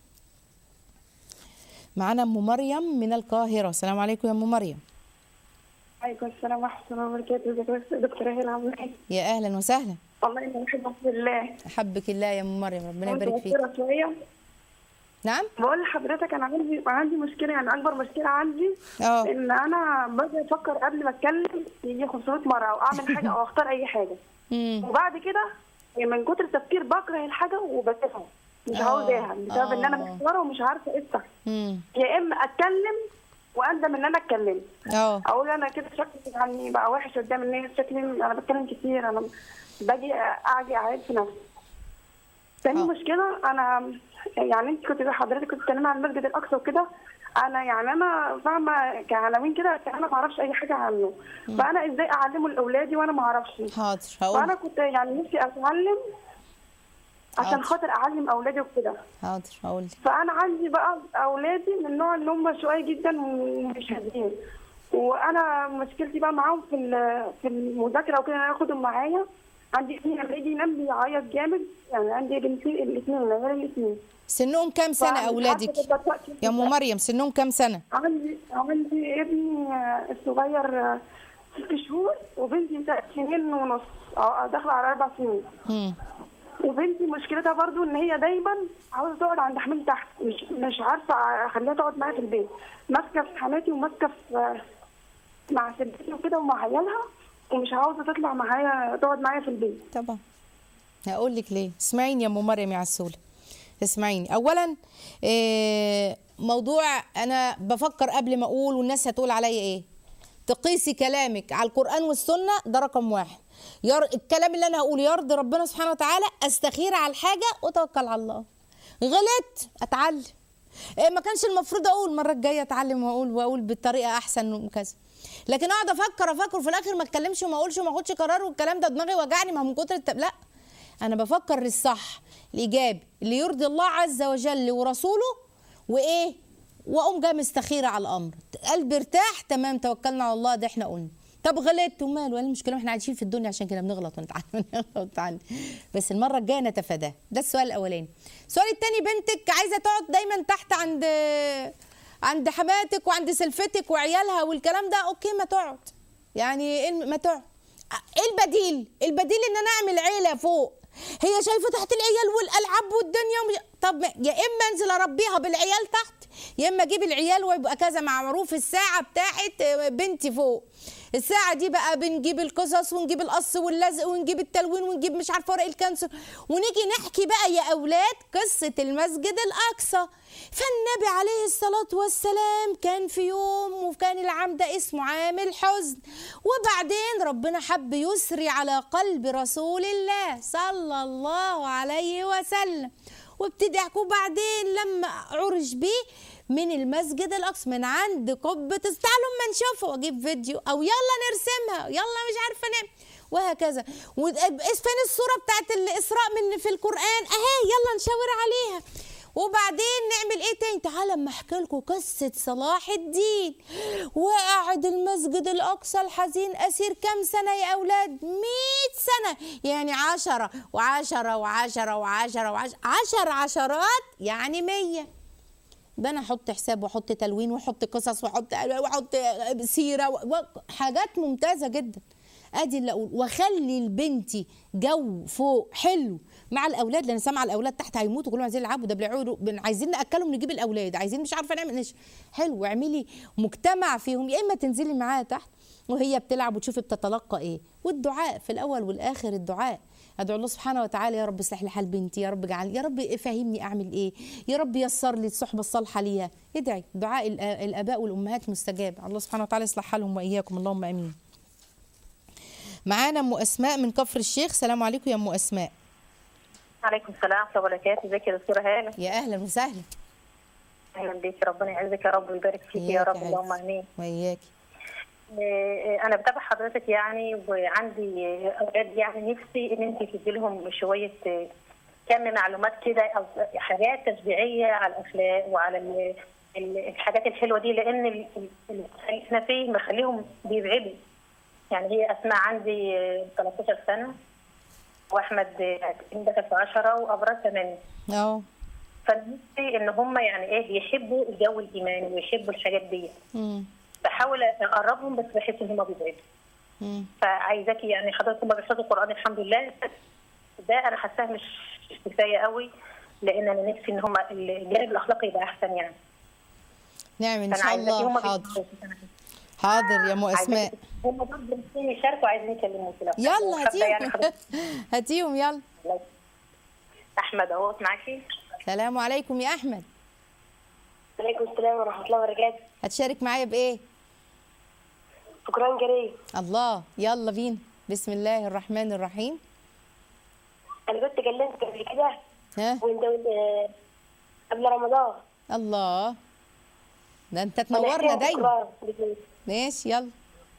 معانا ام مريم من القاهره السلام عليكم يا ام مريم عليكم السلام ورحمة الله وبركاته ازيك يا دكتورة هلا عاملة ايه؟ يا اهلا وسهلا والله انا بحبك بالله احبك الله يا ام مريم ربنا يبارك فيك متوترة شوية نعم بقول لحضرتك انا عندي عندي مشكلة يعني اكبر مشكلة عندي اه ان انا باجي افكر قبل ما اتكلم يجي 500 مرة او اعمل حاجة او اختار اي حاجة امم وبعد كده من كتر التفكير بكره الحاجة وبسيبها مش آه. عاوزاها بسبب ان انا آه. محتارة ومش عارفة ايه الصح امم يا اما اتكلم واندم ان انا اتكلمت اه اقول انا كده شكلي يعني بقى وحش قدام الناس شكلي انا بتكلم كتير انا باجي اجي اعيد في نفسي تاني آه. مشكله انا يعني انت كنت حضرتك كنت بتتكلمي عن المسجد الاقصى وكده انا يعني انا فاهمه كعناوين كده انا ما اعرفش اي حاجه عنه فانا ازاي اعلمه لاولادي وانا ما اعرفش حاضر فانا هقول كنت يعني نفسي اتعلم عشان حاضر. خاطر اعلم اولادي وكده حاضر هقول لك. فانا عندي بقى اولادي من النوع اللي هم شويه جدا ومش هادين وانا مشكلتي بقى معاهم في ال- في المذاكره وكده انا اخدهم معايا عندي ابني لما يجي ينام بيعيط جامد يعني عندي بنتين الاثنين غير الاثنين سنهم كام سنه اولادك يا ام مريم سنهم كام سنه عندي عندي ابني آه، الصغير آه، ست شهور وبنتي ثلاث سنين ونص آه، داخله على اربع سنين امم وبنتي مشكلتها برضو ان هي دايما عاوزه تقعد عند حماتي تحت مش مش عارفه اخليها تقعد معايا في البيت ماسكه في حماتي وماسكه في مع سدتي وكده ومع عيالها ومش عاوزه تطلع معايا تقعد معايا في البيت طبعا هقول لك ليه اسمعيني يا ام مريم يا عسوله اسمعيني اولا إيه موضوع انا بفكر قبل ما اقول والناس هتقول عليا ايه تقيسي كلامك على القران والسنه ده رقم واحد ير... الكلام اللي انا هقوله يرضي ربنا سبحانه وتعالى استخير على الحاجه وتوكل على الله غلطت اتعلم إيه ما كانش المفروض اقول المره الجايه اتعلم واقول واقول بالطريقه احسن وكذا لكن اقعد افكر افكر في الاخر ما اتكلمش وما اقولش وما اخدش قرار والكلام ده دماغي وجعني ما هو من كتر التب... لا انا بفكر الصح الايجابي اللي يرضي الله عز وجل ورسوله وايه واقوم جايه مستخيره على الامر قلبي ارتاح تمام توكلنا على الله ده احنا قلنا طب غلطت وماله ايه المشكله احنا عايشين في الدنيا عشان كده بنغلط ونتعلم نغلط ونتعلم بس المره الجايه نتفاداه ده السؤال الاولاني السؤال الثاني بنتك عايزه تقعد دايما تحت عند عند حماتك وعند سلفتك وعيالها والكلام ده اوكي ما تقعد يعني إيه الم- ما تقعد ايه البديل البديل ان انا اعمل عيله فوق هي شايفه تحت العيال والالعاب والدنيا ومش... طب ما- يا اما انزل اربيها بالعيال تحت يا اما اجيب العيال ويبقى كذا مع معروف الساعه بتاعت بنتي فوق الساعة دي بقى بنجيب القصص ونجيب القص واللزق ونجيب التلوين ونجيب مش عارفة ورق الكنسر ونيجي نحكي بقى يا أولاد قصة المسجد الأقصى فالنبي عليه الصلاة والسلام كان في يوم وكان العام ده اسمه عام الحزن وبعدين ربنا حب يسري على قلب رسول الله صلى الله عليه وسلم وابتدي يحكوا بعدين لما عرج بيه من المسجد الاقصى من عند قبه تعالوا اما نشوفه واجيب فيديو او يلا نرسمها يلا مش عارفه نعمل وهكذا و- فين الصوره بتاعت الاسراء من في القران اهي يلا نشاور عليها وبعدين نعمل ايه تاني تعالى اما احكي لكم قصه صلاح الدين وقعد المسجد الاقصى الحزين اسير كام سنه يا اولاد 100 سنه يعني عشرة وعشرة وعشرة وعشرة وعشرة عشر عشرات يعني مية ده انا احط حساب واحط تلوين واحط قصص واحط واحط سيره و- و- حاجات ممتازه جدا ادي اللي اقول واخلي لبنتي جو فوق حلو مع الاولاد لان سامعه الاولاد تحت هيموتوا كلهم عايزين يلعبوا ده بيلعبوا بن- عايزين ناكلهم نجيب الاولاد عايزين مش عارفه نعمل ايش حلو اعملي مجتمع فيهم يا اما تنزلي معاها تحت وهي بتلعب وتشوفي بتتلقى ايه والدعاء في الاول والاخر الدعاء ادعو الله سبحانه وتعالى يا رب اصلح لي حال بنتي يا رب اجعل يا رب فهمني اعمل ايه يا رب يسر لي الصحبه الصالحه ليها ادعي دعاء الآ- الاباء والامهات مستجاب الله سبحانه وتعالى يصلح حالهم واياكم اللهم امين معانا ام اسماء من كفر الشيخ سلام عليكم يا ام اسماء عليكم السلام ورحمه الله وبركاته ازيك يا دكتوره هاله يا اهلا وسهلا اهلا بيك ربنا يعزك يا رب ويبارك فيك يا إياك رب يا اللهم حبيبتي. امين واياكي آه، انا بتابع حضرتك يعني وعندي اولاد يعني نفسي ان انت تدي لهم شويه آه، كم معلومات كده او حاجات تشجيعيه على الاخلاق وعلى ال- ال- الحاجات الحلوه دي لان ال- ال- اللي احنا فيه مخليهم بيبعدوا يعني هي اسماء عندي آه، 13 سنه واحمد آه، دخل في 10 وابراج 8 اه فنفسي ان هم يعني ايه يحبوا الجو الايماني ويحبوا الحاجات دي مم. بحاول اقربهم بس بحس ان هم بيبعدوا مم. فعايزاكي يعني حضرتك هم بيحفظوا القران الحمد لله ده انا حاساه مش مش كفايه قوي لان انا نفسي ان هم الجانب الاخلاقي يبقى احسن يعني نعم ان فانا شاء عايزاكي الله هم حاضر حاضر يا ام اسماء هم برضه نفسهم يشاركوا عايزين يكلموك لو يلا حابة يعني هاتيهم حضرتك هاتيهم يلا احمد اهوت معاكي سلام عليكم يا احمد عليكم السلام ورحمة الله وبركاته هتشارك معايا بايه شكرا جريء الله يلا بينا بسم الله الرحمن الرحيم أنا كنت كلمتك قبل كده ها وأنت وأنت قبل رمضان الله ده انت تنورنا دايما شكرا بسم ماشي يلا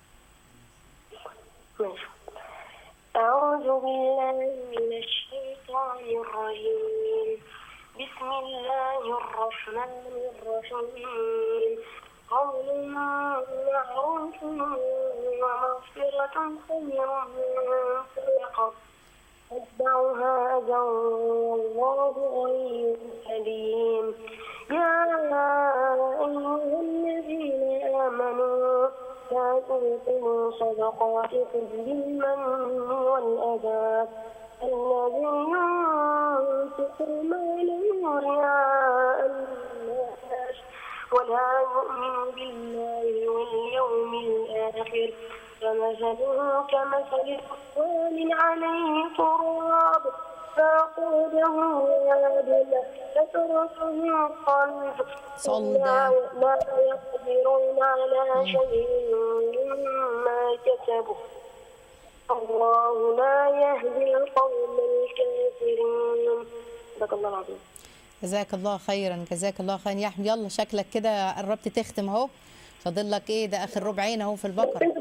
ماشي. أعوذ بالله من الشيطان الرجيم بسم الله الرحمن الرحيم قول معروف ومغفرة خير من صدقة تتبعها أذى والله غني حليم يا أيها الذين آمنوا لا تبطلوا صدقاتكم بالمن والأذى الذي ينفق ماله رياء الناس ولا يؤمن بالله واليوم الآخر فمثله كمثل صفوان عليه تراب فأخرجه وابل فتركه قلب صلى. لا لا يقدرون على شيء مما كسبوا الله لا يهدي القوم الكافرين صدق الله العظيم جزاك الله خيرا جزاك الله خيرا يا احمد يلا شكلك كده قربت تختم اهو فاضل لك ايه ده اخر ربعين اهو في البقره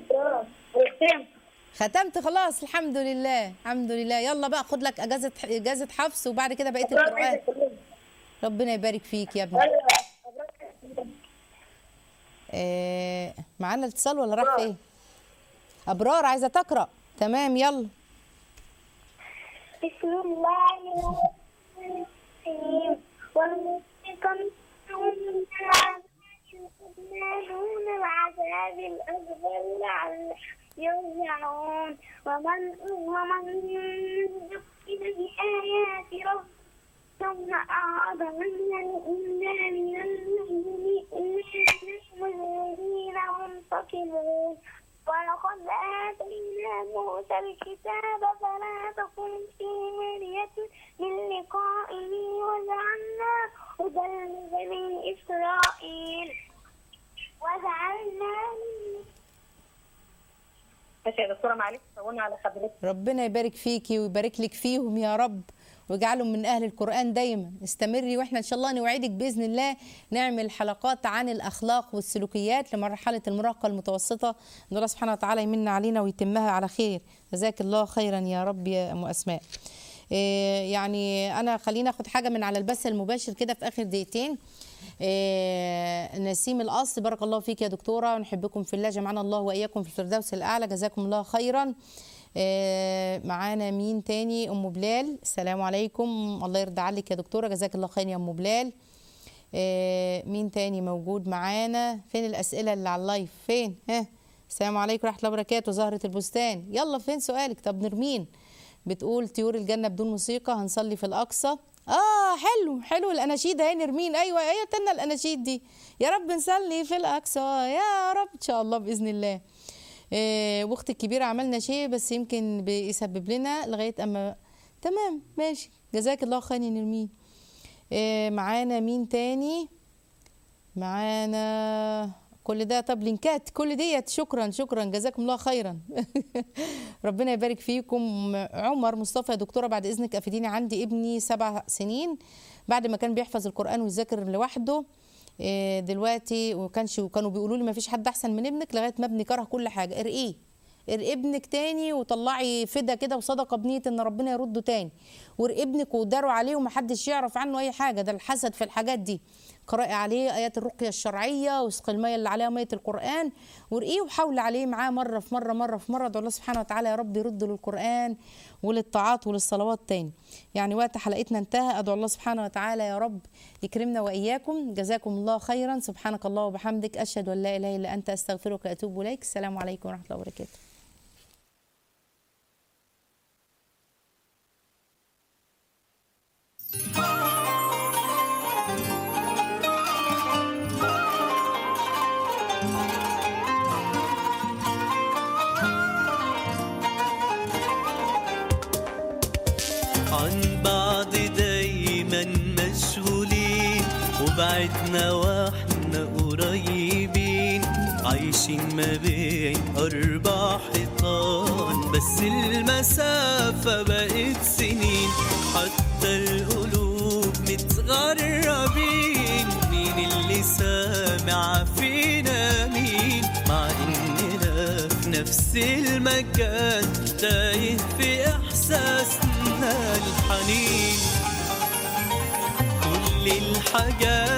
ختمت خلاص الحمد لله الحمد لله يلا بقى خد لك اجازه اجازه حفص وبعد كده بقيه القران ربنا يبارك فيك يا ابني آه معانا الاتصال ولا راح فين ابرار عايزه تقرا تمام يلا بسم الله الرحمن الرحيم ونذيقا دون العذاب الأكبر لعلهم يرجعون ومن ومن يؤمن بآيات ربه ثم أعرض عنها إنا من المؤمنين منتقمون ولقد آتينا موسى الكتاب فلا تكن في مرية من لقائه وجعلناه هدى لبني إسرائيل وجعلنا ماشي يا دكتوره معلش طولنا على حضرتك ربنا يبارك فيكي ويبارك لك فيهم يا رب واجعله من اهل القران دايما استمري واحنا ان شاء الله نوعدك باذن الله نعمل حلقات عن الاخلاق والسلوكيات لمرحله المراهقه المتوسطه ان الله سبحانه وتعالى يمن علينا ويتمها على خير جزاك الله خيرا يا رب يا ام اسماء إيه يعني انا خلينا اخد حاجه من على البث المباشر كده في اخر دقيقتين إيه نسيم الاصل بارك الله فيك يا دكتوره ونحبكم في الله جمعنا الله واياكم في الفردوس الاعلى جزاكم الله خيرا إيه معانا مين تاني ام بلال السلام عليكم الله يرضى عليك يا دكتوره جزاك الله خير يا ام بلال إيه مين تاني موجود معانا فين الاسئله اللي على اللايف فين ها السلام عليكم ورحمه الله وبركاته زهره البستان يلا فين سؤالك طب نرمين بتقول طيور الجنه بدون موسيقى هنصلي في الاقصى اه حلو حلو الاناشيد اهي نرمين ايوه هي تنا الاناشيد دي يا رب نصلي في الاقصى يا رب ان شاء الله باذن الله إيه واختي الكبيره عملنا شيء بس يمكن بيسبب لنا لغايه اما تمام ماشي جزاك الله خير يا نرمين إيه معانا مين تاني معانا كل ده طب لينكات كل ديت شكرا شكرا جزاكم الله خيرا ربنا يبارك فيكم عمر مصطفى يا دكتوره بعد اذنك افيديني عندي ابني سبع سنين بعد ما كان بيحفظ القران ويذاكر لوحده إيه دلوقتي وكانش وكانوا بيقولوا لي ما فيش حد احسن من ابنك لغايه ما ابني كره كل حاجه ارقيه ارقي ابنك تاني وطلعي فدا كده وصدقه بنيه ان ربنا يرده تاني وارقي ابنك وداروا عليه ومحدش يعرف عنه اي حاجه ده الحسد في الحاجات دي قرأي عليه آيات الرقية الشرعية واسقي المية اللي عليها مية القرآن وارقيه وحاولي عليه معاه مرة في مرة مرة في مرة ادعو الله سبحانه وتعالى يا رب يرد للقرآن وللطاعات وللصلوات تاني يعني وقت حلقتنا انتهى ادعو الله سبحانه وتعالى يا رب يكرمنا وإياكم جزاكم الله خيرا سبحانك الله وبحمدك أشهد أن لا إله إلا أنت أستغفرك وأتوب إليك السلام عليكم ورحمة الله وبركاته عن بعض دايما مشغولين وبعدنا واحنا قريبين عايشين ما بين أربع حيطان بس المسافة بقت سنين حتى القلوب متغربين مين اللي سامع فينا مين مع إننا في نفس المكان تايه في إحساسنا الحنين كل الحاجات